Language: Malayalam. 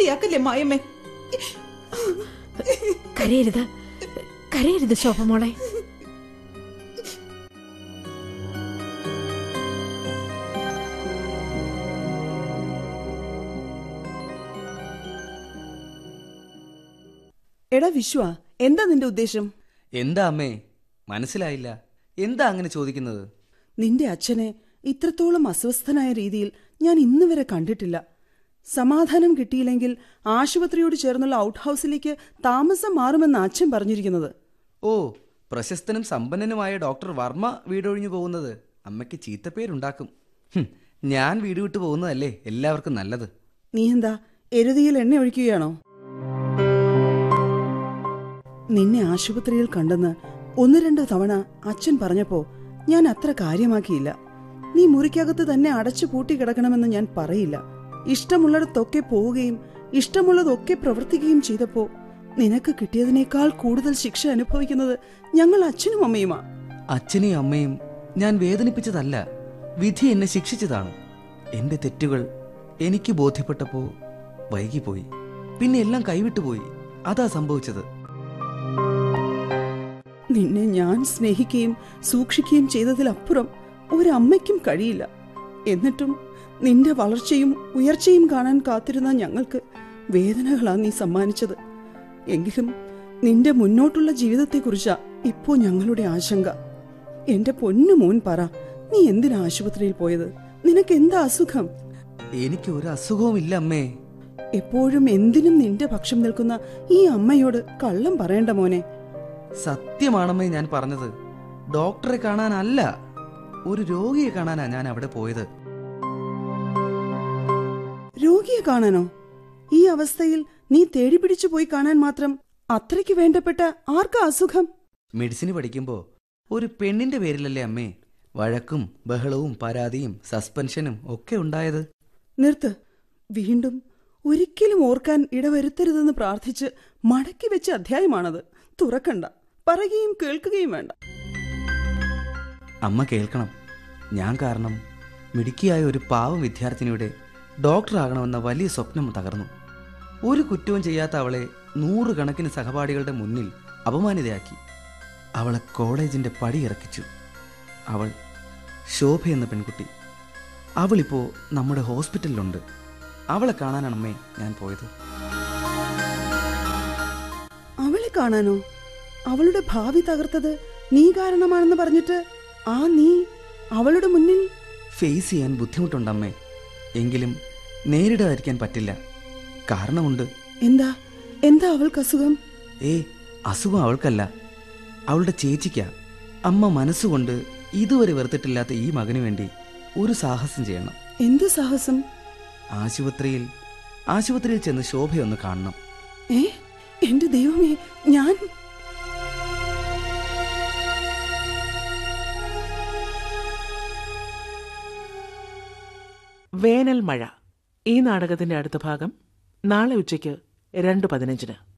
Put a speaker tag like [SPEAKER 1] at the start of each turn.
[SPEAKER 1] അവസ്ഥയാക്കല്ലേ മായമ്മേ
[SPEAKER 2] കരയരുത് കരയരുത് ശോഭമോളെ
[SPEAKER 3] എടാ വിശ്വ എന്താ നിന്റെ ഉദ്ദേശം
[SPEAKER 4] എന്താ അമ്മേ മനസ്സിലായില്ല എന്താ അങ്ങനെ ചോദിക്കുന്നത്
[SPEAKER 3] നിന്റെ അച്ഛനെ ഇത്രത്തോളം അസ്വസ്ഥനായ രീതിയിൽ ഞാൻ ഇന്ന് വരെ കണ്ടിട്ടില്ല സമാധാനം കിട്ടിയില്ലെങ്കിൽ ആശുപത്രിയോട് ചേർന്നുള്ള ഔട്ട് ഹൗസിലേക്ക് താമസം മാറുമെന്ന് അച്ഛൻ പറഞ്ഞിരിക്കുന്നത്
[SPEAKER 4] ഓ പ്രശസ്തനും സമ്പന്നനുമായ ഡോക്ടർ വർമ്മ വീടൊഴിഞ്ഞു പോകുന്നത് അമ്മയ്ക്ക് ചീത്തപ്പേരുണ്ടാക്കും ഹും, ഞാൻ വീട് വിട്ടു പോകുന്നതല്ലേ എല്ലാവർക്കും നല്ലത്
[SPEAKER 3] നീ എന്താ എരുതിയിൽ എണ്ണ ഒഴിക്കുകയാണോ നിന്നെ ആശുപത്രിയിൽ കണ്ടെന്ന് ഒന്ന് രണ്ട് തവണ അച്ഛൻ പറഞ്ഞപ്പോ ഞാൻ അത്ര കാര്യമാക്കിയില്ല നീ മുറിക്കകത്ത് തന്നെ അടച്ചു പൂട്ടി കിടക്കണമെന്ന് ഞാൻ പറയില്ല ഇഷ്ടമുള്ളിടത്തൊക്കെ പോവുകയും ഇഷ്ടമുള്ളതൊക്കെ പ്രവർത്തിക്കുകയും ചെയ്തപ്പോ നിനക്ക് കിട്ടിയതിനേക്കാൾ കൂടുതൽ ശിക്ഷ അനുഭവിക്കുന്നത് ഞങ്ങൾ അച്ഛനും അമ്മയുമാ
[SPEAKER 4] അച്ഛനെയും അമ്മയും ഞാൻ വേദനിപ്പിച്ചതല്ല വിധി എന്നെ ശിക്ഷിച്ചതാണ് എന്റെ തെറ്റുകൾ എനിക്ക് ബോധ്യപ്പെട്ടപ്പോ വൈകിപ്പോയി പിന്നെ എല്ലാം കൈവിട്ടുപോയി അതാ സംഭവിച്ചത്
[SPEAKER 3] നിന്നെ ഞാൻ സ്നേഹിക്കുകയും സൂക്ഷിക്കുകയും ചെയ്തതിലപ്പുറം ഒരമ്മയ്ക്കും കഴിയില്ല എന്നിട്ടും നിന്റെ വളർച്ചയും ഉയർച്ചയും കാണാൻ കാത്തിരുന്ന ഞങ്ങൾക്ക് വേദനകളാ നീ സമ്മാനിച്ചത് എങ്കിലും നിന്റെ മുന്നോട്ടുള്ള ജീവിതത്തെക്കുറിച്ചാ ഇപ്പോ ഞങ്ങളുടെ ആശങ്ക എന്റെ പൊന്നു മോൻ പറ നീ എന്തിനാ ആശുപത്രിയിൽ പോയത് നിനക്ക് എന്താ അസുഖം
[SPEAKER 4] എനിക്ക് ഒരു അസുഖവും ഇല്ല അമ്മേ
[SPEAKER 3] എപ്പോഴും എന്തിനും നിന്റെ പക്ഷം നിൽക്കുന്ന ഈ അമ്മയോട് കള്ളം പറയണ്ട മോനെ
[SPEAKER 4] സത്യമാണമ്മേ ഞാൻ പറഞ്ഞത് ഡോക്ടറെ കാണാനല്ല ഒരു രോഗിയെ കാണാനാ ഞാൻ അവിടെ പോയത്
[SPEAKER 3] രോഗിയെ കാണാനോ ഈ അവസ്ഥയിൽ നീ തേടി പിടിച്ചു പോയി കാണാൻ മാത്രം അത്രയ്ക്ക് വേണ്ടപ്പെട്ട ആർക്കാ അസുഖം
[SPEAKER 4] മെഡിസിന് പഠിക്കുമ്പോ ഒരു പെണ്ണിന്റെ പേരിലല്ലേ അമ്മേ വഴക്കും ബഹളവും പരാതിയും സസ്പെൻഷനും ഒക്കെ ഉണ്ടായത്
[SPEAKER 3] നിർത്ത് വീണ്ടും ഒരിക്കലും ഓർക്കാൻ ഇടവരുത്തരുതെന്ന് പ്രാർത്ഥിച്ച് മടക്കി വെച്ച അധ്യായമാണത് തുറക്കണ്ട പറയുകയും കേൾക്കുകയും വേണ്ട
[SPEAKER 4] അമ്മ കേൾക്കണം ഞാൻ കാരണം മിടുക്കിയായ ഒരു പാവം വിദ്യാർത്ഥിനിയുടെ ഡോക്ടറാകണമെന്ന വലിയ സ്വപ്നം തകർന്നു ഒരു കുറ്റവും ചെയ്യാത്ത അവളെ നൂറുകണക്കിന് സഹപാഠികളുടെ മുന്നിൽ അപമാനിതയാക്കി അവളെ കോളേജിന്റെ പടി ഇറക്കിച്ചു അവൾ ശോഭ എന്ന പെൺകുട്ടി അവളിപ്പോ നമ്മുടെ ഹോസ്പിറ്റലിലുണ്ട് അവളെ കാണാനാണ് അമ്മേ ഞാൻ പോയത്
[SPEAKER 3] അവളെ കാണാനോ അവളുടെ ഭാവി തകർത്തത് നീ കാരണമാണെന്ന് പറഞ്ഞിട്ട് ആ നീ അവളുടെ മുന്നിൽ
[SPEAKER 4] ഫേസ് ചെയ്യാൻ ബുദ്ധിമുട്ടുണ്ടമ്മേ എങ്കിലും നേരിടാതിരിക്കാൻ പറ്റില്ല കാരണമുണ്ട്
[SPEAKER 3] എന്താ എന്താ അവൾക്ക് അസുഖം
[SPEAKER 4] ഏ അസുഖം അവൾക്കല്ല അവളുടെ ചേച്ചിക്കാ അമ്മ മനസ്സുകൊണ്ട് ഇതുവരെ വെറുത്തിട്ടില്ലാത്ത ഈ മകന് വേണ്ടി ഒരു സാഹസം ചെയ്യണം
[SPEAKER 3] എന്ത് സാഹസം
[SPEAKER 4] ആശുപത്രിയിൽ ആശുപത്രിയിൽ ചെന്ന് ശോഭയൊന്ന് കാണണം
[SPEAKER 3] ഏ എന്റെ ദൈവമേ ഞാൻ
[SPEAKER 5] വേനൽ മഴ ഈ നാടകത്തിന്റെ അടുത്ത ഭാഗം നാളെ ഉച്ചയ്ക്ക് രണ്ട് പതിനഞ്ചിന്